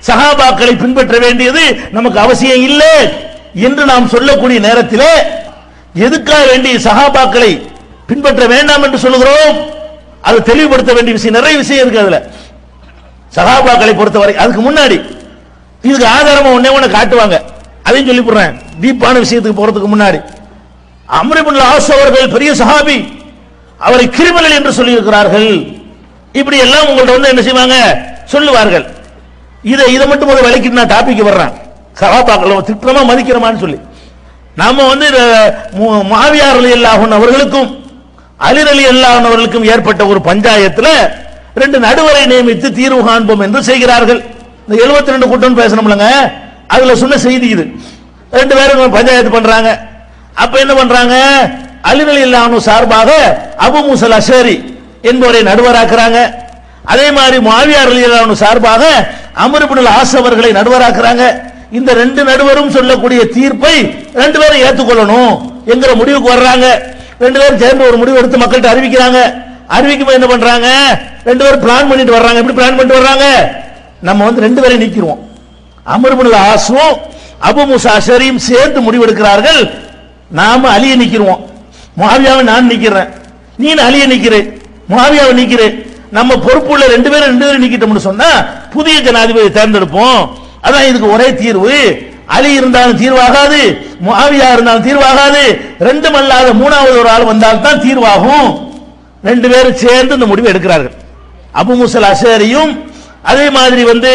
சஹாபாக்களை பின்பற்ற வேண்டியது நமக்கு அவசியம் இல்லை என்று நாம் சொல்லக்கூடிய நேரத்திலே எதுக்காக வேண்டிய சஹாபாக்களை பின்பற்ற வேண்டாம் என்று சொல்லுகிறோம் அது தெளிவுபடுத்த வேண்டிய விஷயம் நிறைய விஷயம் இருக்கு அதுல சஹாபாக்களை பொறுத்தவரை அதுக்கு முன்னாடி இதுக்கு ஆதாரமா ஒண்ணே ஒண்ணு காட்டுவாங்க அதையும் சொல்லி போடுறேன் டீப்பான விஷயத்துக்கு போறதுக்கு முன்னாடி அம்ரிபுல் ஆஸ் அவர்கள் பெரிய சஹாபி அவரை கிரிமினல் என்று சொல்லியிருக்கிறார்கள் இப்படி எல்லாம் உங்கள்ட்ட வந்து என்ன செய்வாங்க சொல்லுவார்கள் இதை இதை மட்டும் ஒரு விலைக்கு நான் டாபிக் வர்றேன் சகாபாக்கள் திட்டமா மதிக்கிறோமான்னு சொல்லி நாம வந்து மாவியார் அலி அல்லாஹன் அவர்களுக்கும் அலிர் அலி அல்லாஹன் அவர்களுக்கும் ஏற்பட்ட ஒரு பஞ்சாயத்துல ரெண்டு நடுவரை நியமித்து தீர்வு காண்போம் என்று செய்கிறார்கள் இந்த 72 ரெண்டு கூட்டம் பேசணும்லங்க அதுல சொன்ன செய்தி இது ரெண்டு பேரும் பஞ்சாயத்து பண்றாங்க அப்ப என்ன பண்றாங்க அலிர் அலி அல்லாஹன் சார்பாக அபு முசல் அஷரி என்பவரை நடுவராக்குறாங்க அதே மாதிரி மாவியார் அலி அல்லாஹன் சார்பாக அமருபுல் ஆஸ் அவர்களை நடுவராக்குறாங்க இந்த ரெண்டு நடுவரும் சொல்லக்கூடிய தீர்ப்பை ரெண்டு பேரும் ஏத்துக்கொள்ளணும் என்கிற முடிவுக்கு வர்றாங்க ரெண்டு பேரும் சேர்ந்து ஒரு முடிவு எடுத்து மக்கள்கிட்ட அறிவிக்கிறாங்க அறிவிக்கும் போது என்ன பண்றாங்க ரெண்டு பேரும் பிளான் பண்ணிட்டு வர்றாங்க எப்படி பிளான் பண்ணிட்டு வர்றாங்க நம்ம வந்து ரெண்டு பேரையும் நீக்கிடுவோம் அமருபுல் ஆசும் அபு முசா ஷரீம் சேர்ந்து முடிவெடுக்கிறார்கள் நாம அலியை நிக்கிறோம் முகாவியாவை நான் நிக்கிறேன் நீ அலியை நிக்கிறேன் முகாவியாவை நிக்கிறேன் நம்ம பொறுப்புள்ள ரெண்டு பேரும் ரெண்டு பேரும் நீக்கிட்டோம்னு சொன்னா புதிய ஜனாதிபதி தேர்ந்தெடுப்போம் அதான் இதுக்கு ஒரே தீர்வு அலி இருந்தாலும் தீர்வாகாது முஆவியா இருந்தாலும் தீர்வாகாது ரெண்டும் அல்லாத மூணாவது ஒரு ஆள் வந்தால் தான் தீர்வாகும் ரெண்டு பேரும் சேர்ந்து இந்த முடிவை எடுக்கிறார்கள் அபு முசல் அஷரியும் அதே மாதிரி வந்து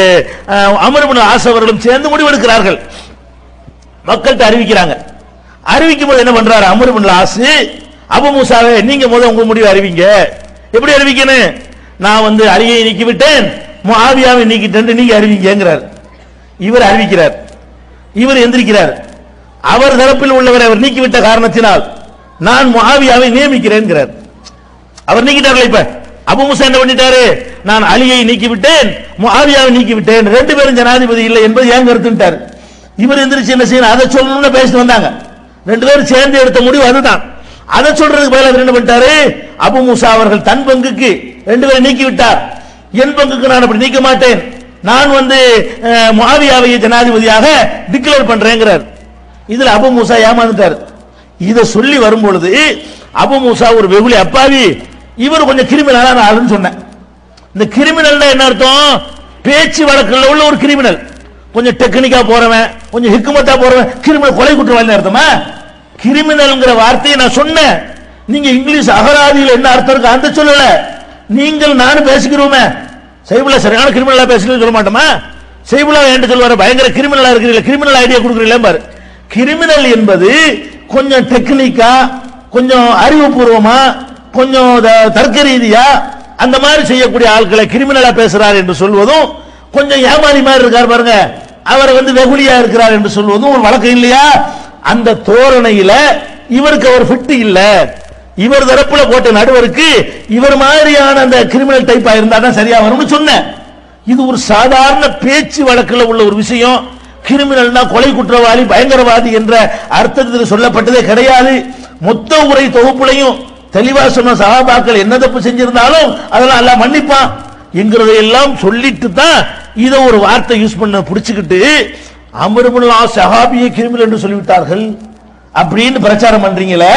அமர்புன் ஆசவர்களும் சேர்ந்து முடிவெடுக்கிறார்கள் மக்கள்கிட்ட அறிவிக்கிறாங்க அறிவிக்கும் போது என்ன பண்றாரு அமர்புன் ஆசு அபு முசாவே நீங்க முதல் உங்க முடிவை அறிவிங்க எப்படி அறிவிக்கணும் நான் வந்து அலியை நீக்கி விட்டேன் முஆவியாவை நீக்கிட்டேன் நீங்க அறிவிங்கிறார் இவர் அறிவிக்கிறார் இவர் எந்திரிக்கிறார் அவர் தரப்பில் உள்ளவரை அவர் நீக்கிவிட்ட காரணத்தினால் நான் முஆவியாவை நியமிக்கிறேன்கிறார் அவர் நீக்கிட்டார்ல இப்ப அபு முசா என்ன பண்ணிட்டாரு நான் அலியை நீக்கி விட்டேன் முஆவியாவை நீக்கி விட்டேன் ரெண்டு பேரும் ஜனாதிபதி இல்லை என்பது ஏன் கருத்துட்டார் இவர் எந்திரிச்சு என்ன செய்யணும் அதை சொல்லணும்னு பேசிட்டு வந்தாங்க ரெண்டு பேரும் சேர்ந்து எடுத்த முடிவு அதுதான் அதை சொல்றதுக்கு பதிலா அவர் என்ன பண்ணிட்டாரு அபு முசா அவர்கள் தன் பங்குக்கு ரெண்டு பேரை நீக்கி விட்டார் என் பங்குக்கு நான் அப்படி நீக்க மாட்டேன் நான் வந்து அஹ், முஆவியாவை ஜனாதிபதியாக டிக்ளேர் பண்றேங்கிறார் இதுல அபு மூசா ஏமாந்துட்டார் இத சொல்லி வரும்பொழுது அபு மூசா ஒரு வெகுளி அப்பாவி இவர் கொஞ்சம் கிரிமினலான ஆளுன்னு சொன்னேன் இந்த கிரிமினல் என்ன அர்த்தம் பேச்சு வழக்கில் உள்ள ஒரு கிரிமினல் கொஞ்சம் டெக்னிக்கா போறவன் கொஞ்சம் ஹிக்குமத்தா போறவன் கிரிமினல் கொலை குற்றவாளி அர்த்தமா கிரிமினல்ங்கிற வார்த்தையை நான் சொன்னேன் நீங்க இங்கிலீஷ் அகராதியில் என்ன அர்த்தம் இருக்கு அந்த சொல்லல நீங்கள் நானும் பேசிக்கிறோமே செய்புல சரியான கிரிமினலா பேசுறீங்க சொல்ல மாட்டோமா செய்புலா என்று சொல்வாரு பயங்கர கிரிமினலா இருக்கிறீங்க கிரிமினல் ஐடியா கொடுக்குறீங்களே பாரு கிரிமினல் என்பது கொஞ்சம் டெக்னிக்கா கொஞ்சம் அறிவுபூர்வமா கொஞ்சம் த- தர்க்க ரீதியா அந்த மாதிரி செய்யக்கூடிய ஆட்களை கிரிமினலா பேசுறார் என்று சொல்வதும் கொஞ்சம் ஏமாறி மாதிரி இருக்கார் பாருங்க அவர் வந்து வெகுளியா இருக்கிறார் என்று சொல்வதும் ஒரு வழக்கம் இல்லையா அந்த தோரணையில இவருக்கு அவர் ஃபிட் இல்ல இவர் தரப்புல போட்ட நடுவருக்கு இவர் மாதிரியான அந்த கிரிமினல் டைப்பா இருந்தா தான் சரியா வரும்னு சொன்னேன் இது ஒரு சாதாரண பேச்சு வழக்கில் உள்ள ஒரு விஷயம் கிரிமினல்னா கொலை குற்றவாளி பயங்கரவாதி என்ற அர்த்தத்தில் சொல்லப்பட்டதே கிடையாது மொத்த உரை தொகுப்புலையும் தெளிவா சொன்ன சகாபாக்கள் என்ன தப்பு செஞ்சிருந்தாலும் அதெல்லாம் எல்லாம் மன்னிப்பான் என்கிறதை எல்லாம் சொல்லிட்டு தான் இதை ஒரு வார்த்தை யூஸ் பண்ண பிடிச்சுக்கிட்டு அமருமுல்லா சஹாபியை கிரிமினல் என்று சொல்லிவிட்டார்கள் அப்படின்னு பிரச்சாரம் பண்றீங்களே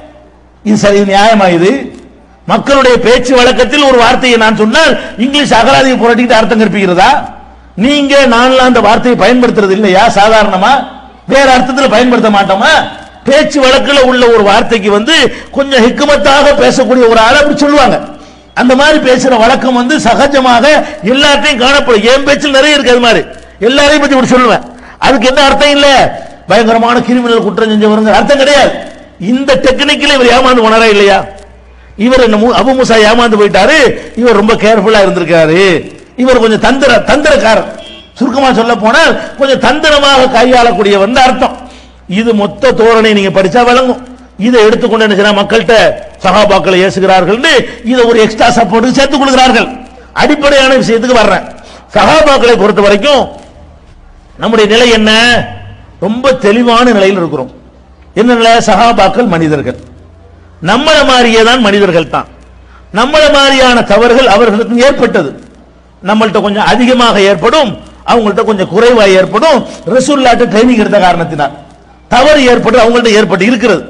இது சரி இது நியாயமா இது மக்களுடைய பேச்சு வழக்கத்தில் ஒரு வார்த்தையை நான் சொன்னால் இங்கிலீஷ் அகராதியை புரட்டிக்கிட்டு அர்த்தம் கற்பிக்கிறதா நீங்க நான்லாம் அந்த வார்த்தையை பயன்படுத்துறது இல்லையா சாதாரணமா வேற அர்த்தத்தில் பயன்படுத்த மாட்டோமா பேச்சு வழக்கில் உள்ள ஒரு வார்த்தைக்கு வந்து கொஞ்சம் ஹிக்குமத்தாக பேசக்கூடிய ஒரு ஆளை அப்படி சொல்லுவாங்க அந்த மாதிரி பேசுற வழக்கம் வந்து சகஜமாக எல்லாத்தையும் காணப்படும் என் பேச்சில் நிறைய இருக்கு அது மாதிரி எல்லாரையும் பத்தி இப்படி சொல்லுவேன் அதுக்கு என்ன அர்த்தம் இல்ல பயங்கரமான கிரிமினல் குற்றம் செஞ்சவருங்க அர்த்தம் கிடையாது இந்த டெக்னிக்கில் இவர் ஏமாந்து உணரா இல்லையா இவர் என்ன மு- அபு முசா ஏமாந்து போயிட்டாரு இவர் ரொம்ப கேர்ஃபுல்லா இருந்திருக்காரு இவர் கொஞ்சம் தந்திர தந்திரக்காரர் சுருக்கமா சொல்ல போனால் கொஞ்சம் தந்திரமாக கையாளக்கூடிய வந்து அர்த்தம் இது மொத்த தோரணை நீங்க படிச்சா விளங்கும் இதை எடுத்துக்கொண்டு என்ன செய்யலாம் மக்கள்கிட்ட சகாபாக்களை ஏசுகிறார்கள் இதை ஒரு எக்ஸ்ட்ரா சப்போர்ட் சேர்த்துக் கொள்கிறார்கள் அடிப்படையான விஷயத்துக்கு வர்றேன் சகாபாக்களை பொறுத்த வரைக்கும் நம்முடைய நிலை என்ன ரொம்ப தெளிவான நிலையில் இருக்கிறோம் என்ன நிலை சகாபாக்கள் மனிதர்கள் நம்மள மாதிரியே தான் மனிதர்கள் தான் நம்மள மாதிரியான தவறுகள் அவர்களுக்கு ஏற்பட்டது நம்மள்ட்ட கொஞ்சம் அதிகமாக ஏற்படும் அவங்கள்ட்ட கொஞ்சம் குறைவா ஏற்படும் ரசூல்லாட்ட ட்ரைனிங் எடுத்த காரணத்தினால் தவறு ஏற்பட்டு அவங்கள்ட்ட ஏற்பட்டு இருக்கிறது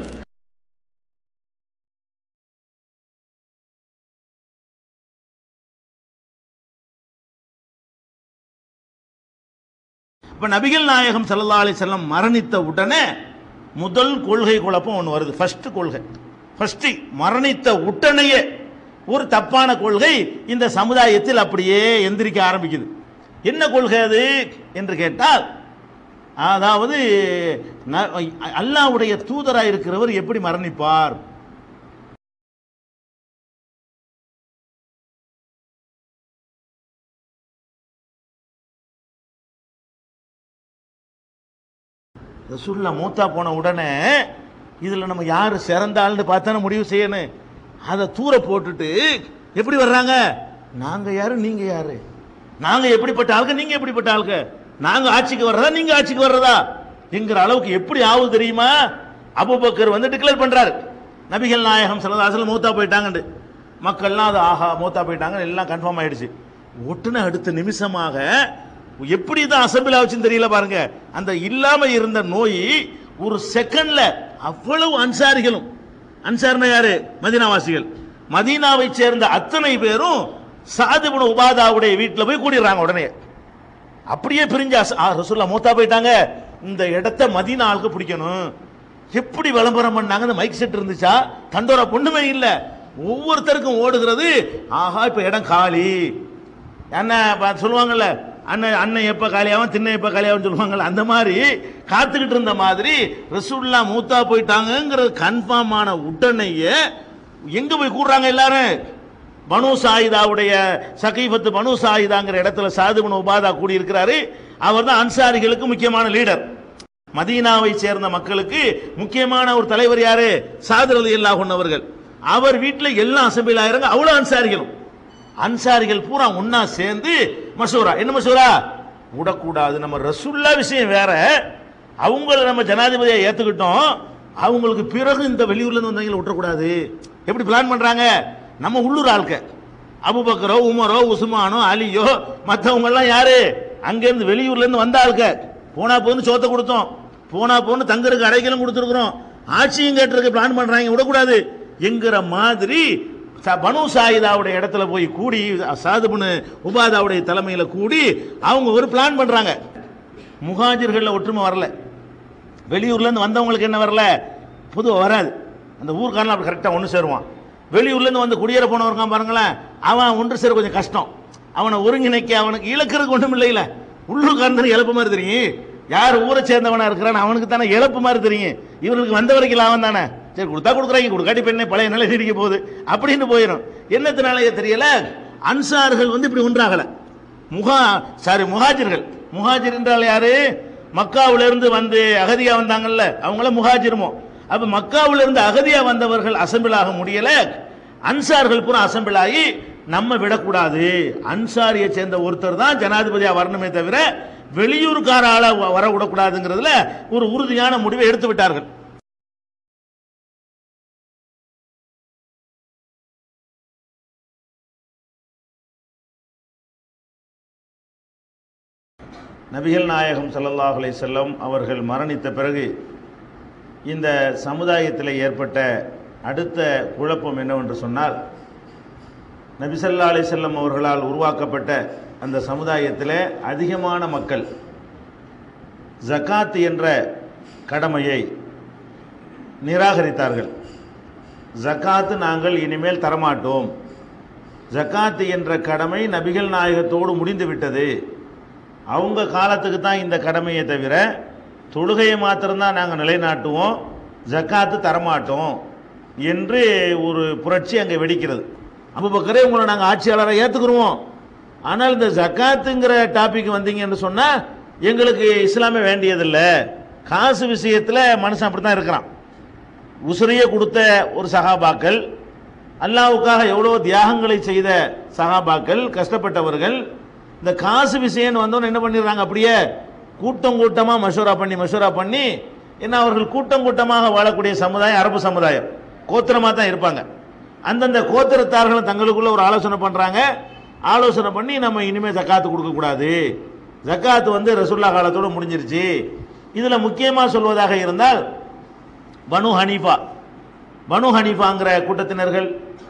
இப்ப நபிகள் நாயகம் ஸல்லல்லாஹு அலைஹி வஸல்லம் மரணித்த உடனே முதல் கொள்கை குழப்பம் ஒன்று வருது ஃபர்ஸ்ட் கொள்கை ஃபர்ஸ்ட் மரணித்த உடனேயே ஒரு தப்பான கொள்கை இந்த சமுதாயத்தில் அப்படியே எந்திரிக்க ஆரம்பிக்குது என்ன கொள்கை அது என்று கேட்டால் அதாவது ந- அல்லாஹ்வுடைய தூதராக இருக்கிறவர் எப்படி மரணிப்பார் ரசூல்லா மூத்தா போன உடனே இதுல நம்ம யாரு சிறந்தாள்னு பார்த்தானே முடிவு செய்யணும் அதை தூர போட்டுட்டு எப்படி வர்றாங்க நாங்க யாரு நீங்க யாரு நாங்க எப்படிப்பட்ட ஆளுங்க நீங்க எப்படிப்பட்ட ஆளுங்க நாங்க ஆட்சிக்கு வர்றதா நீங்க ஆட்சிக்கு வர்றதா என்கிற அளவுக்கு எப்படி ஆகுது தெரியுமா அபூபக்கர் வந்து டிக்ளேர் பண்றாரு நபிகள் நாயகம் சிலதாசல் மூத்தா போயிட்டாங்கன்னு மக்கள்லாம் அது ஆஹா மூத்தா போயிட்டாங்க எல்லாம் கன்ஃபார்ம் ஆயிடுச்சு ஒட்டுன அடுத்த நிமிஷமாக எப்படி தான் அசம்பிள் ஆச்சுன்னு தெரியல பாருங்க அந்த இல்லாம இருந்த நோய் ஒரு செகண்ட்ல அவ்வளவு அன்சாரிகளும் அன்சார்னா யாரு மதீனாவாசிகள் மதீனாவை சேர்ந்த அத்தனை பேரும் சாதிபுன உபாதாவுடைய வீட்டில் போய் கூடிடுறாங்க உடனே அப்படியே பிரிஞ்சு அஸ்- ஆ, ரசூல்லா மூத்தா போயிட்டாங்க இந்த இடத்த மதீனா ஆளுக்கு பிடிக்கணும் எப்படி விளம்பரம் பண்ணாங்க இந்த மைக் செட் இருந்துச்சா தண்டோரா பொண்ணுமே இல்ல ஒவ்வொருத்தருக்கும் ஓடுகிறது ஆஹா இப்ப இடம் காலி என்ன ப- சொல்லுவாங்கல்ல அண்ணன் அண்ணன் எப்ப காலியாவும் திண்ணை எப்ப காலியாவும் சொல்லுவாங்கல்ல அந்த மாதிரி காத்துக்கிட்டு இருந்த மாதிரி ரசூல்லா மூத்தா போயிட்டாங்கங்கிறது கன்ஃபார்ம் ஆன உடனேயே எங்க போய் கூடுறாங்க எல்லாரும் பனு சாயிதாவுடைய சகீபத்து பனு சாயிதாங்கிற இடத்துல சாதுபன் உபாதா கூடி இருக்கிறாரு அவர் தான் அன்சாரிகளுக்கு முக்கியமான லீடர் மதீனாவை சேர்ந்த மக்களுக்கு முக்கியமான ஒரு தலைவர் யாரு சாதர் அலி அல்லாஹ் அவர்கள் அவர் வீட்டில் எல்லாம் அசம்பிள் ஆயிரங்க அவ்வளவு அன்சாரிகளும் அன்சாரிகள் பூரா ஒன்னா சேர்ந்து மசூரா என்ன மசூரா விடக்கூடாது நம்ம ரசுல்லா விஷயம் வேற அவங்கள நம்ம ஜனாதிபதியை ஏத்துக்கிட்டோம் அவங்களுக்கு பிறகு இந்த வெளியூர்ல இருந்து வந்தவங்களை விட்டுறக்கூடாது எப்படி பிளான் பண்றாங்க நம்ம உள்ளூர் ஆட்க அபுபக்கரோ உமரோ உஸ்மானோ அலியோ மற்றவங்க எல்லாம் யாரு அங்கிருந்து வெளியூர்ல இருந்து வந்த ஆளுக்க போனா போன்னு சோத்தை கொடுத்தோம் போனா போன்னு தங்கருக்கு அடைக்கலும் கொடுத்துருக்குறோம் ஆட்சியும் கேட்டிருக்க பிளான் பண்றாங்க விடக்கூடாது என்கிற மாதிரி ச- பனு சாயிதாவுடைய இடத்துல போய் கூடி சாதுபனு உபாதாவுடைய தலைமையில கூடி அவங்க ஒரு பிளான் பண்றாங்க முகாஜர்கள்ல ஒற்றுமை வரல வெளியூர்ல இருந்து வந்தவங்களுக்கு என்ன வரல புது வராது அந்த ஊர்க்காரன் அப்படி கரெக்டாக ஒன்று சேருவான் வெளியூர்ல இருந்து வந்து குடியேற போனவங்க பாருங்களேன் அவன் ஒன்று சேர கொஞ்சம் கஷ்டம் அவனை ஒருங்கிணைக்க அவனுக்கு இழக்கிறதுக்கு ஒன்றும் இல்லையில உள்ளூர்காரன் இழப்பு மாதிரி தெரியும் யார் ஊரை சேர்ந்தவனா இருக்கிறான் அவனுக்கு தானே இழப்பு மாதிரி தெரியும் இவர்களுக்கு வந்த வரைக்கும் லாபம் தானே சரி கொடுத்தா கொடுக்குறாங்க கொடுக்காட்டி பெண்ணை பழைய நிலை நீடிக்க போகுது அப்படின்னு போயிடும் என்னத்தினாலேயே தெரியல அன்சார்கள் வந்து இப்படி ஒன்றாகல முகா சாரி முஹாஜிர்கள் முஹாஜிர் என்றால் யாரு மக்காவுல இருந்து வந்து அகதியா வந்தாங்கல்ல அவங்கள முஹாஜிருமோ அப்ப மக்காவுல இருந்து அகதியா வந்தவர்கள் அசம்பிள் ஆக முடியல அன்சார்கள் பூரா அசம்பிள் ஆகி நம்ம விடக்கூடாது அன்சாரியை சேர்ந்த ஒருத்தர் தான் ஜனாதிபதியா வரணுமே தவிர வெளியூர்கார ஆள வ- வர விடக்கூடாதுங்கிறதுல ஒரு உறுதியான முடிவை எடுத்து விட்டார்கள் நபிகள் நாயகம் ஸல்லல்லாஹு அலைஹி வஸல்லம் அவர்கள் மரணித்த பிறகு இந்த சமுதாயத்தில் ஏற்பட்ட அடுத்த குழப்பம் என்னவென்று சொன்னால் நபி ஸல்லல்லாஹு அலைஹி வஸல்லம் அவர்களால் உருவாக்கப்பட்ட அந்த சமுதாயத்தில் அதிகமான மக்கள் ஜகாத் என்ற கடமையை நிராகரித்தார்கள் ஜகாத் நாங்கள் இனிமேல் தரமாட்டோம் ஜகாத் என்ற கடமை நபிகள் நாயகத்தோடு முடிந்து விட்டது அவங்க காலத்துக்கு தான் இந்த கடமையை தவிர தொழுகையை மாத்திரம்தான் நாங்கள் நிலைநாட்டுவோம் ஜக்காத்து தரமாட்டோம் என்று ஒரு புரட்சி அங்கே வெடிக்கிறது அபுபக்கரே உங்களை நாங்கள் ஆட்சியாளரை ஏற்றுக்குருவோம் ஆனால் இந்த ஜக்காத்துங்கிற டாபிக் வந்தீங்கன்னு சொன்னால் எங்களுக்கு இஸ்லாமே வேண்டியதில்லை காசு விஷயத்தில் மனுஷன் அப்படி தான் இருக்கிறான் உசுரையே கொடுத்த ஒரு சகாபாக்கள் அல்லாவுக்காக எவ்வளோ தியாகங்களை செய்த சகாபாக்கள் கஷ்டப்பட்டவர்கள் இந்த காசு விஷயம்னு வந்தோன்னு என்ன பண்ணிடுறாங்க அப்படியே கூட்டம் கூட்டமாக மஷூரா பண்ணி மஷூரா பண்ணி என்ன அவர்கள் கூட்டம் கூட்டமாக வாழக்கூடிய சமுதாயம் அரபு சமுதாயம் கோத்திரமாக தான் இருப்பாங்க அந்தந்த கோத்திரத்தார்களும் தங்களுக்குள்ள ஒரு ஆலோசனை பண்ணுறாங்க ஆலோசனை பண்ணி நம்ம இனிமேல் ஜக்காத்து கொடுக்கக்கூடாது ஜக்காத் வந்து ரசுல்லா காலத்தோட முடிஞ்சிருச்சு இதுல முக்கியமா சொல்வதாக இருந்தால் பனு ஹனீஃபா பனு ஹனீஃபாங்கிற கூட்டத்தினர்கள்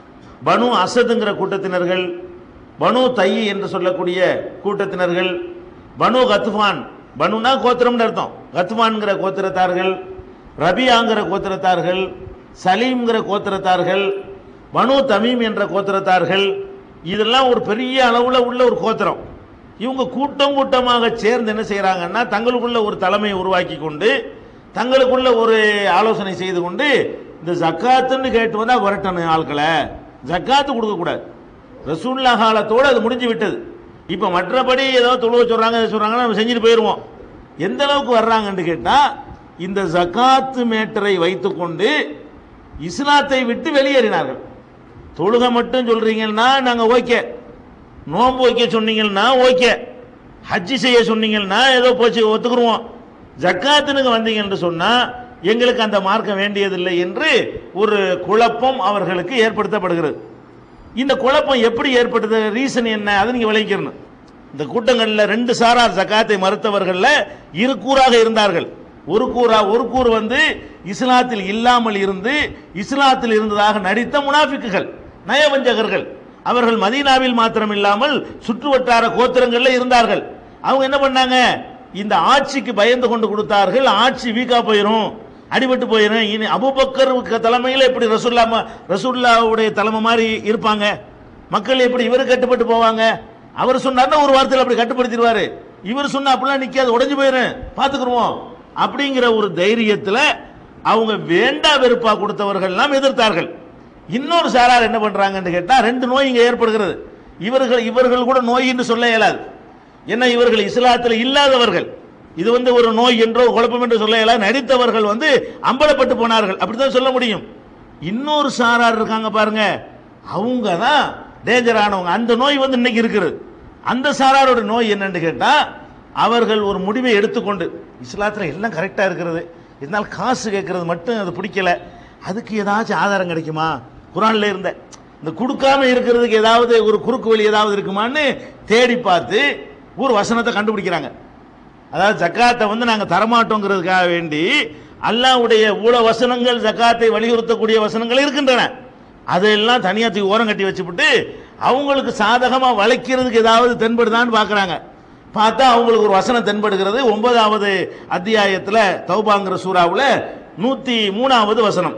பனு அசதுங்கிற கூட்டத்தினர்கள் பனு தையி என்று சொல்லக்கூடிய கூட்டத்தினர்கள் பனு கத்வான் பனுனா கோத்திரம்னு அர்த்தம் கத்வான்கிற கோத்திரத்தார்கள் ரபியாங்கிற கோத்திரத்தார்கள் சலீம்ங்கிற கோத்திரத்தார்கள் பனு தமீம் என்ற கோத்திரத்தார்கள் இதெல்லாம் ஒரு பெரிய அளவில் உள்ள ஒரு கோத்திரம் இவங்க கூட்டம் கூட்டமாக சேர்ந்து என்ன செய்றாங்கன்னா தங்களுக்குள்ள ஒரு தலைமையை உருவாக்கி கொண்டு தங்களுக்குள்ள ஒரு ஆலோசனை செய்து கொண்டு இந்த ஜக்காத்துன்னு கேட்டு வந்தா வரட்டணும் ஆட்களை ஜக்காத்து கொடுக்க கூடாது ரசூல்லா காலத்தோடு அது முடிஞ்சு விட்டது இப்போ மற்றபடி ஏதோ தொழுவ சொல்றாங்க இதை சொல்றாங்கன்னா நம்ம செஞ்சுட்டு போயிடுவோம் எந்த அளவுக்கு வர்றாங்கன்னு கேட்டா இந்த ஜக்காத்து மேட்டரை வைத்துக்கொண்டு இஸ்லாத்தை விட்டு வெளியேறினார்கள் தொழுகை மட்டும் சொல்றீங்கன்னா நாங்க ஓகே நோன்பு வைக்க சொன்னீங்கன்னா ஓகே ஹஜ்ஜி செய்ய சொன்னீங்கன்னா ஏதோ போச்சு ஒத்துக்குருவோம் ஜக்காத்துனுக்கு வந்தீங்கன்னு சொன்னா எங்களுக்கு அந்த மார்க்கம் வேண்டியதில்லை என்று ஒரு குழப்பம் அவர்களுக்கு ஏற்படுத்தப்படுகிறது இந்த குழப்பம் எப்படி ஏற்பட்டது ரீசன் என்ன அதை நீங்க விளங்கிக்கணும் இந்த கூட்டங்களில் ரெண்டு சாரார் ஜக்காத்தை மறுத்தவர்கள்ல இரு கூறாக இருந்தார்கள் ஒரு கூறா ஒரு கூறு வந்து இஸ்லாத்தில் இல்லாமல் இருந்து இஸ்லாத்தில் இருந்ததாக நடித்த முனாஃபிக்குகள் நயவஞ்சகர்கள் அவர்கள் மதீனாவில் மாத்திரம் இல்லாமல் சுற்றுவட்டார கோத்திரங்கள்ல இருந்தார்கள் அவங்க என்ன பண்ணாங்க இந்த ஆட்சிக்கு பயந்து கொண்டு கொடுத்தார்கள் ஆட்சி வீக்கா போயிரும் அடிபட்டு போயிரும் இனி அபுபக்கர் தலைமையில் எப்படி ரசூல்லா ம- ரசூல்லாவுடைய தலைமை மாதிரி இருப்பாங்க மக்கள் எப்படி இவர் கட்டுப்பட்டு போவாங்க அவர் சொன்னார்னா ஒரு வார்த்தையில் அப்படி கட்டுப்படுத்திடுவாரு இவர் சொன்னா அப்படிலாம் நிக்காது உடைஞ்சு போயிரும் பாத்துக்குருவோம் அப்படிங்கிற ஒரு தைரியத்துல அவங்க வேண்டா வெறுப்பா கொடுத்தவர்கள் எல்லாம் எதிர்த்தார்கள் இன்னொரு சாரார் என்ன பண்றாங்கன்னு கேட்டா ரெண்டு நோய் இங்க ஏற்படுகிறது இவர்கள் இவர்கள் கூட நோய் என்று சொல்ல இயலாது ஏன்னா இவர்கள் இஸ்லாத்தில் இல்லாதவர்கள் இது வந்து ஒரு நோய் என்றோ குழப்பம் என்று சொல்ல இயலாது நடித்தவர்கள் வந்து அம்பலப்பட்டு போனார்கள் அப்படித்தான் சொல்ல முடியும் இன்னொரு சாரார் இருக்காங்க பாருங்க அவங்க தான் டேஞ்சரானவங்க அந்த நோய் வந்து இன்னைக்கு இருக்குது அந்த சாராரோட நோய் என்னன்னு கேட்டா அவர்கள் ஒரு முடிவை எடுத்துக்கொண்டு இஸ்லாத்துல எல்லாம் கரெக்டா இருக்கிறது இதனால் காசு கேட்கறது மட்டும் அது பிடிக்கல அதுக்கு ஏதாச்சும் ஆதாரம் கிடைக்குமா குரான்ல இருந்த இந்த கொடுக்காம இருக்கிறதுக்கு ஏதாவது ஒரு குறுக்கு வழி ஏதாவது இருக்குமான்னு தேடி பார்த்து ஒரு வசனத்தை கண்டுபிடிக்கிறாங்க அதாவது ஜக்காத்தை வந்து நாங்க தரமாட்டோங்கிறதுக்காக வேண்டி அல்லாஹ்வுடைய ஊழ வசனங்கள் ஜக்காத்தை வலியுறுத்தக்கூடிய வசனங்கள் இருக்கின்றன அதெல்லாம் தனியா தூக்கி ஓரம் கட்டி வச்சுப்புட்டு அவங்களுக்கு சாதகமா வளைக்கிறதுக்கு ஏதாவது தென்படுதான்னு பார்க்கறாங்க பார்த்தா அவங்களுக்கு ஒரு வசனம் தென்படுகிறது ஒன்பதாவது அத்தியாயத்துல தௌபாங்கிற சூறாவுல நூத்தி மூணாவது வசனம்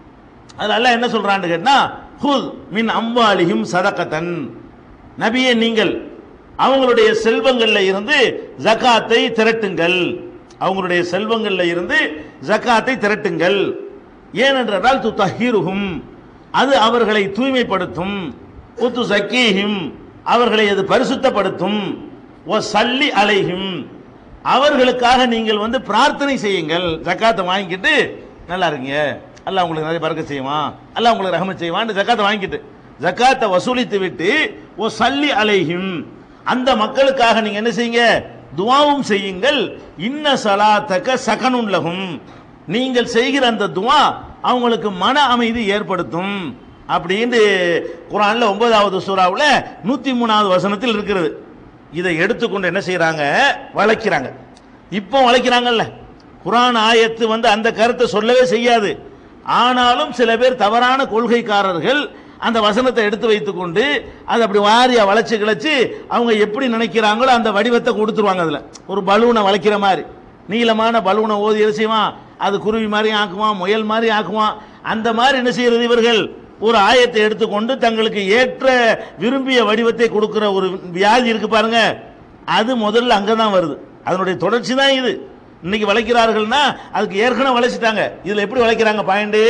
அதுல அல்லாஹ் என்ன சொல்றான்னு கேட்டா ஹுத் மின் அம்வாலிஹிம் சதகத்தன் நபியே நீங்கள் அவங்களுடைய செல்வங்கள்ல இருந்து ஜகாத்தை திரட்டுங்கள் அவங்களுடைய செல்வங்கள்ல இருந்து ஜகாத்தை திரட்டுங்கள் ஏனென்றால் து தஹீருஹும் அது அவர்களை தூய்மைப்படுத்தும் உத்து சக்கீஹிம் அவர்களை அது பரிசுத்தப்படுத்தும் ஓ சல்லி அலைஹிம் அவர்களுக்காக நீங்கள் வந்து பிரார்த்தனை செய்யுங்கள் ஜக்காத்தை வாங்கிக்கிட்டு நல்லா இருங்க அல்லாஹ் உங்களுக்கு நிறைய பறக்க செய்வான் அல்லாஹ் உங்களுக்கு ரஹமத் செய்வான் ஜக்காத்தை வாங்கிட்டு ஜக்காத்தை வசூலித்து விட்டு ஓ சல்லி அலைஹிம் அந்த மக்களுக்காக நீங்க என்ன செய்யுங்க துவாவும் செய்யுங்கள் இன்ன சலாத்தக சகனுல்லகும் நீங்கள் செய்கிற அந்த துவா அவங்களுக்கு மன அமைதி ஏற்படுத்தும் அப்படின்னு குரான்ல ஒன்பதாவது சூறாவுல நூத்தி மூணாவது வசனத்தில் இருக்கிறது இதை எடுத்துக்கொண்டு என்ன செய்றாங்க வளைக்கிறாங்க இப்போ வளைக்கிறாங்கல்ல குரான் ஆயத்து வந்து அந்த கருத்தை சொல்லவே செய்யாது ஆனாலும் சில பேர் தவறான கொள்கைக்காரர்கள் அந்த வசனத்தை எடுத்து வைத்துக்கொண்டு அதை அப்படி வாரியா வளைச்சு கிளச்சு அவங்க எப்படி நினைக்கிறாங்களோ அந்த வடிவத்தை கொடுத்துருவாங்க அதுல ஒரு பலூனை வளைக்கிற மாதிரி நீளமான பலூனை ஓதி என்ன செய்வான் அது குருவி மாதிரி ஆக்குவான் முயல் மாதிரி ஆக்குவான் அந்த மாதிரி என்ன செய்யறது இவர்கள் ஒரு ஆயத்தை எடுத்துக்கொண்டு தங்களுக்கு ஏற்ற விரும்பிய வடிவத்தை கொடுக்கிற ஒரு வியாதி இருக்கு பாருங்க அது முதல்ல அங்கதான் வருது அதனுடைய தொடர்ச்சி தான் இது இன்னைக்கு வளைக்கிறார்கள்னா அதுக்கு ஏற்கனவே வளைச்சிட்டாங்க இதுல எப்படி வளைக்கிறாங்க பாயிண்டே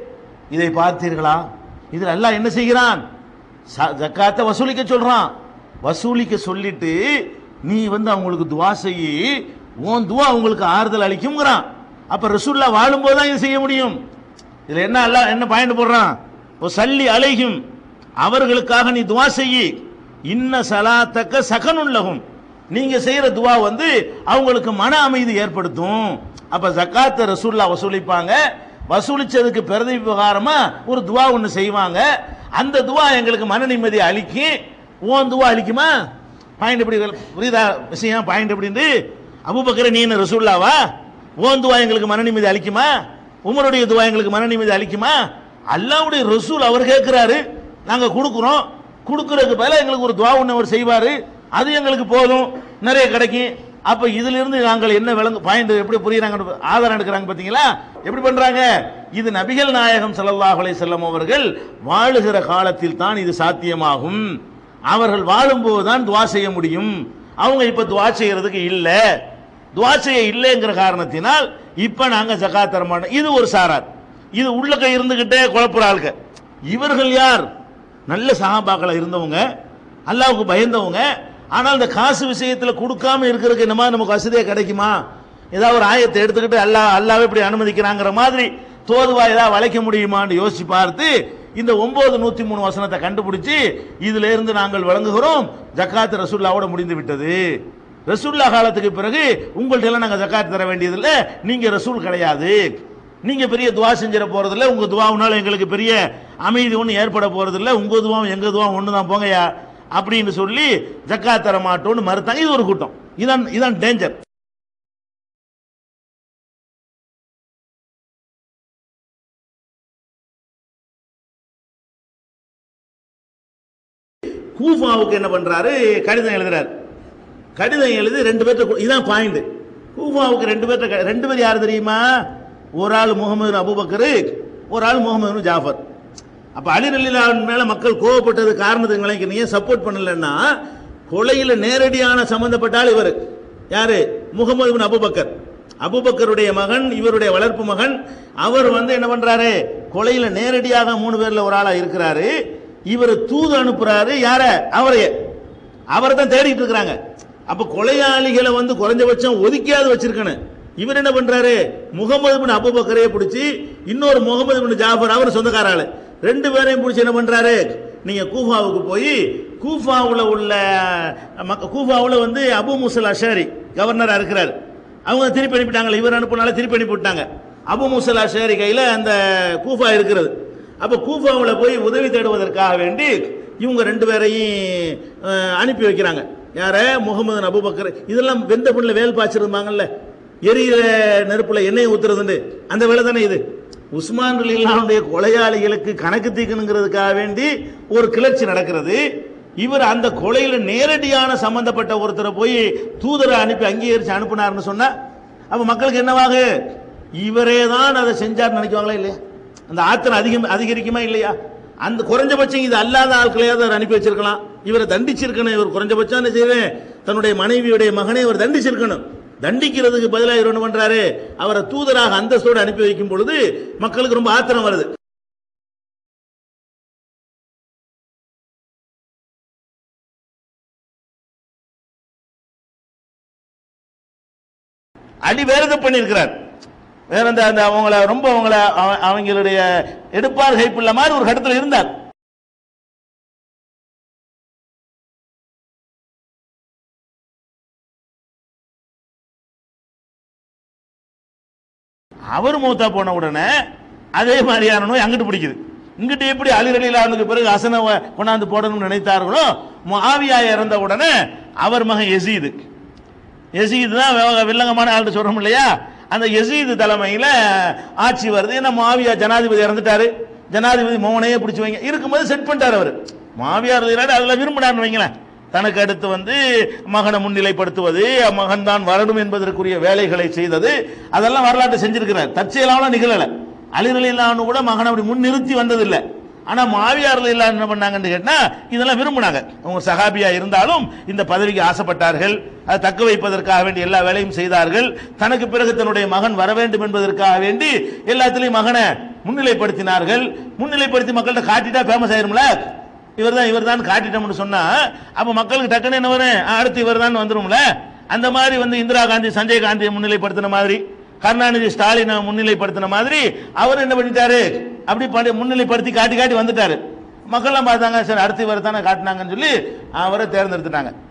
இதை பார்த்தீர்களா இதில் அல்லாஹ் என்ன செய்கிறான் ச- ஜக்காத்தை வசூலிக்க சொல்றான் வசூலிக்க சொல்லிட்டு நீ வந்து அவங்களுக்கு துவா செய்யி உன் துவா அவங்களுக்கு ஆறுதல் அளிக்கும்ங்கிறான் அப்ப ரசூல்லா வாழும்போது தான் இது செய்ய முடியும் இதுல என்ன அல்லாஹ் என்ன பாயிண்ட் போடுறான் ஓ சல்லி அலைகும் அவர்களுக்காக நீ துவா செய்யி இன்ன சலாத்தக்க சகனுள்ளகும் நீங்க செய்யற துவா வந்து அவங்களுக்கு மன அமைதி ஏற்படுத்தும் அப்ப ஜக்காத்த ரசூல்லா வசூலிப்பாங்க வசூலிச்சதுக்கு பிரதி விவகாரமா ஒரு துவா ஒன்று செய்வாங்க அந்த துவா எங்களுக்கு மன நிம்மதி அளிக்கும் உன் துவா அளிக்குமா பாயிண்ட் எப்படி புரியுதா விஷயம் பாயிண்ட் எப்படின்னு அபூபக்கர் நீ என்ன ரசூல்லாவா ஓன் துவா எங்களுக்கு மன நிம்மதி அளிக்குமா உமருடைய துவா எங்களுக்கு மன நிம்மதி அளிக்குமா அல்லாவுடைய ரசூல் அவர் கேட்கிறாரு நாங்க கொடுக்குறோம் கொடுக்கறதுக்கு பதிலா எங்களுக்கு ஒரு துவா ஒன்று அவர் செய்வாரு அது எங்களுக்கு போதும் நிறைய கிடைக்கும் அப்ப இதுல இருந்து நாங்கள் என்ன விளங்கு பாயிண்ட் எப்படி புரியுறாங்க ஆதாரம் எடுக்கிறாங்க பாத்தீங்களா எப்படி பண்றாங்க இது நபிகள் நாயகம் ஸல்லல்லாஹு அலைஹி வஸல்லம் அவர்கள் வாழுகிற காலத்தில் தான் இது சாத்தியமாகும் அவர்கள் வாழும்போது தான் துவா செய்ய முடியும் அவங்க இப்ப துவா செய்யறதுக்கு இல்ல துவா செய்ய இல்லைங்கிற காரணத்தினால் இப்ப நாங்க ஜகாத் தர மாட்டோம் இது ஒரு சாரார் இது உள்ளக்க இருந்துகிட்டே குழப்புற ஆளுங்க இவர்கள் யார் நல்ல சகாபாக்கள இருந்தவங்க அல்லாவுக்கு பயந்தவங்க ஆனால் இந்த காசு விஷயத்துல கொடுக்காம இருக்கிறதுக்கு என்ன மாதிரி நமக்கு வசதியா கிடைக்குமா ஏதாவது ஒரு ஆயத்தை எடுத்துக்கிட்டு அல்லாஹ் அல்லாவே இப்படி அனுமதிக்கிறாங்கிற மாதிரி தோதுவா ஏதாவது வளைக்க முடியுமான்னு யோசிச்சு பார்த்து இந்த ஒன்பது நூத்தி மூணு வசனத்தை கண்டுபிடிச்சு இதுல இருந்து நாங்கள் வழங்குகிறோம் ஜக்காத் ரசூல்லாவோட முடிந்து விட்டது ரசூல்லா காலத்துக்கு பிறகு உங்கள்ட்ட எல்லாம் நாங்க ஜக்காத் தர வேண்டியதில்லை நீங்க ரசூல் கிடையாது நீங்க பெரிய துவா செஞ்சிட போறதில்ல உங்க துவாவுனால எங்களுக்கு பெரிய அமைதி ஒன்றும் ஏற்பட போறதில்ல உங்க துவாவும் எங்க துவாவும் ஒன்று தான் போங்கயா அப்படின்னு சொல்லி ஜக்காத் தர மாட்டோம்னு மறுத்தாங்க இது ஒரு கூட்டம் இதான் இதான் டேஞ்சர் கூஃபாவுக்கு என்ன பண்றாரு கடிதம் எழுதுறாரு கடிதம் எழுதி ரெண்டு பேர்த்த இதான் பாயிண்ட் கூஃபாவுக்கு ரெண்டு பேர்த்த க- ரெண்டு பேர் யார் தெரியுமா ஒரு ஆள் முகமது அபூபக்கர் ஒரு ஆள் முகமது ஜாஃபர் அப்ப அலி ரலிலாவின் மேல மக்கள் கோவப்பட்டது காரணத்துக்கு நீ சப்போர்ட் பண்ணலன்னா கொலையில நேரடியான சம்பந்தப்பட்ட ஆள் இவர் யாரு முகமது பின் அபூபக்கர் அபூபக்கருடைய மகன் இவருடைய வளர்ப்பு மகன் அவர் வந்து என்ன பண்றாரு கொலையில நேரடியாக மூணு பேர்ல ஒரு ஆளா இருக்கிறாரு இவர் தூது அனுப்புறாரு யார அவரையே அவரை தான் தேடிட்டு இருக்கிறாங்க அப்ப கொலையாளிகளை வந்து குறைஞ்சபட்சம் ஒதுக்கியாவது வச்சிருக்கணும் இவர் என்ன பண்றாரு முகமது பின் அபுபக்கரையே பிடிச்சி இன்னொரு முகமது பின் ஜாஃபர் அவர் சொந்தக்கார ஆளு ரெண்டு பேரையும் பிடிச்சி என்ன பண்றாரு நீங்க கூஃபாவுக்கு போய் கூஃபாவுல உள்ள மக்க- கூஃபாவுல வந்து அபு முசல் அஷாரி கவர்னரா இருக்கிறார் அவங்க திருப்பி அனுப்பிட்டாங்க இவர் அனுப்புனால திருப்பி அனுப்பி விட்டாங்க அபு முசல் அஷாரி கையில அந்த கூஃபா இருக்கிறது அப்ப கூஃபாவுல போய் உதவி தேடுவதற்காக வேண்டி இவங்க ரெண்டு பேரையும் அஹ், அனுப்பி வைக்கிறாங்க யார முகமது அபூபக்கர் இதெல்லாம் வெந்த புண்ணில் வேல் பாய்ச்சிருந்தாங்கல்ல எரியிற நெருப்புல எண்ணெய் ஊத்துறதுண்டு அந்த வேலை தானே இது உஸ்மான் ரலில்லாவுடைய கொலையாளிகளுக்கு கணக்கு தீர்க்கணுங்கிறதுக்காக வேண்டி ஒரு கிளர்ச்சி நடக்கிறது இவர் அந்த கொலையில நேரடியான சம்பந்தப்பட்ட ஒருத்தரை போய் தூதரை அனுப்பி அங்கீகரிச்சு அனுப்புனாருன்னு சொன்னா அப்ப மக்களுக்கு என்னவாக இவரே தான் அதை செஞ்சார்னு நினைக்குவாங்களா இல்லையா அந்த ஆத்திரம் அதிகம் அதிகரிக்குமா இல்லையா அந்த குறைஞ்சபட்சம் இது அல்லாத ஆட்களையாவது அவர் அனுப்பி வச்சிருக்கலாம் இவரை தண்டிச்சிருக்கணும் இவர் குறைஞ்சபட்சம் என்ன செய்வேன் தன்னுடைய மனைவியுடைய மகனை இவர் தண்டிச்சிருக்கணும் தண்டிக்கிறதுக்கு பதிலாக இவர் என்ன பண்றாரு அவரை தூதராக அந்தஸ்தோடு அனுப்பி வைக்கும் பொழுது மக்களுக்கு ரொம்ப ஆத்திரம் வருது அடி வேற எது பண்ணியிருக்கிறார் வேற அந்த அந்த அவங்கள ரொம்ப அவங்கள அவ- அவங்களுடைய எடுப்பார் கைப்புள்ள மாதிரி ஒரு கட்டத்தில் இருந்தார் அவர் மூத்தா போன உடனே அதே மாதிரியான நோய் அங்கிட்டு பிடிக்குது இங்கிட்டு எப்படி அலிரலிலானுக்கு பிறகு அசனை கொண்டாந்து போடணும்னு நினைத்தார்களோ முஆவியா இறந்த உடனே அவர் மகன் எசீது எசீது தான் வே- வில்லங்கமான ஆள்னு சொல்றோம் இல்லையா அந்த எசீது தலைமையில ஆட்சி வருது ஏன்னா மாவியா ஜனாதிபதி இறந்துட்டாரு ஜனாதிபதி மோகனையே பிடிச்சி வைங்க இருக்கும்போது செட் பண்ணிட்டார் அவர் மாவியார் இருந்தாரு அதுல விரும்பினார்னு வைங்களேன் தனக்கு அடுத்து வந்து மகனை முன்னிலைப்படுத்துவது மகன் தான் வரணும் என்பதற்குரிய வேலைகளை செய்தது அதெல்லாம் வரலாற்று செஞ்சிருக்கிறார் தற்செயலான நிகழல அலிரலில்லான்னு கூட மகனை அப்படி முன்னிறுத்தி வந்ததில்லை ஆனா மாவியார் இல்ல என்ன பண்ணாங்கன்னு கேட்டா இதெல்லாம் விரும்பினாங்க அவங்க சகாபியா இருந்தாலும் இந்த பதவிக்கு ஆசைப்பட்டார்கள் அதை தக்க வைப்பதற்காக வேண்டி எல்லா வேலையும் செய்தார்கள் தனக்கு பிறகு தன்னுடைய மகன் வர வேண்டும் என்பதற்காக வேண்டி எல்லாத்திலையும் மகனை முன்னிலைப்படுத்தினார்கள் முன்னிலைப்படுத்தி மக்கள்கிட்ட காட்டிட்டா ஃபேமஸ் ஆயிரும்ல இவர் தான் இவர் தான் காட்டிட்டோம்னு சொன்னா அப்ப மக்களுக்கு டக்குன்னு என்ன வரும் ஆ, அடுத்து இவர் தான் வந்துரும்ல அந்த மாதிரி வந்து இந்திரா காந்தி சஞ்சய் காந்தியை முன்னிலைப்படுத்தின மாதிரி கருணாநிதி ஸ்டாலினை முன்னிலைப்படுத்தின மாதிரி அவர் என்ன பண்ணிட்டாரு அப்படி பண்ணி முன்னிலைப்படுத்தி காட்டி காட்டி வந்துட்டாரு மக்கள்லாம் பார்த்தாங்க சரி அடுத்து இவர் தானே காட்டினாங்கன்னு சொல்லி அவரை தேர்ந்தெடுத்துட்டாங்க